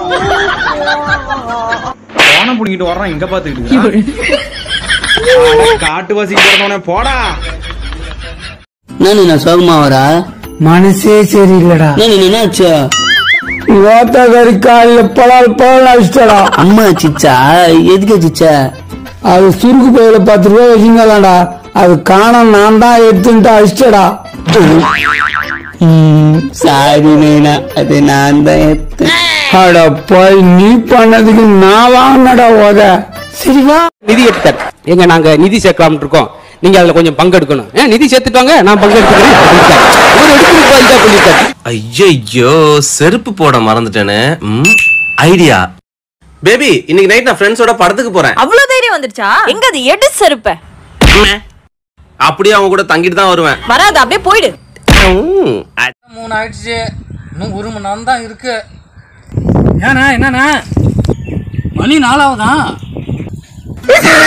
போன புடிங்கிட்டு வர்றான் இங்க பாத்துக்கிட்டு காட்டு வாசிக்கு பிறந்தவனே போடா என்ன நான் சோகமா வரா மனசே சரியில்லடா என்ன என்னாச்சு ஓத்தகரி காலில் பலால் பலால் அடிச்சிட்டடா அம்மா சிச்சா எதுக்கு சிச்சா அது சுருக்கு பையில பத்து ரூபாய் வச்சுங்களாடா அது காணோம் நான் தான் எடுத்துட்டு அடிச்சிட்டடா சாரி நைனா அது நான் தான் எடுத்தேன் அட போய் நீ பண்ணதுக்கு நான் வாங்கினடா ஓத சரி வா நிதி எடுத்தார் எங்க நாங்க நிதி சேர்க்கலாம்னு இருக்கோம் நீங்க அதுல கொஞ்சம் பங்கெடுக்கணும் ஏன் நிதி சேர்த்துட்டாங்க நான் பங்கெடுத்துக்கிறேன் அப்படின்ட்டார். இவர் எடுத்துட்டு போய் இதான் பண்ணிட்டார் ஐயோ செருப்பு போட மறந்துட்டேனே ம் ஐடியா பேபி இன்னைக்கு நைட் நான் ஃப்ரெண்ட்ஸோட படத்துக்கு போறேன் அவ்வளவு தைரியம் வந்துருச்சா எங்க அது எடு செருப்ப அப்படியே அவங்க கூட தங்கிட்டு தான் வருவேன் வராது அப்படியே போயிடு ம், அ- மூணு ஆயிடுச்சு இன்னும் ஒரு மணி நேரம் தான் இருக்கு ஏண்ணா என்னண்ணா மணி நாலாவதா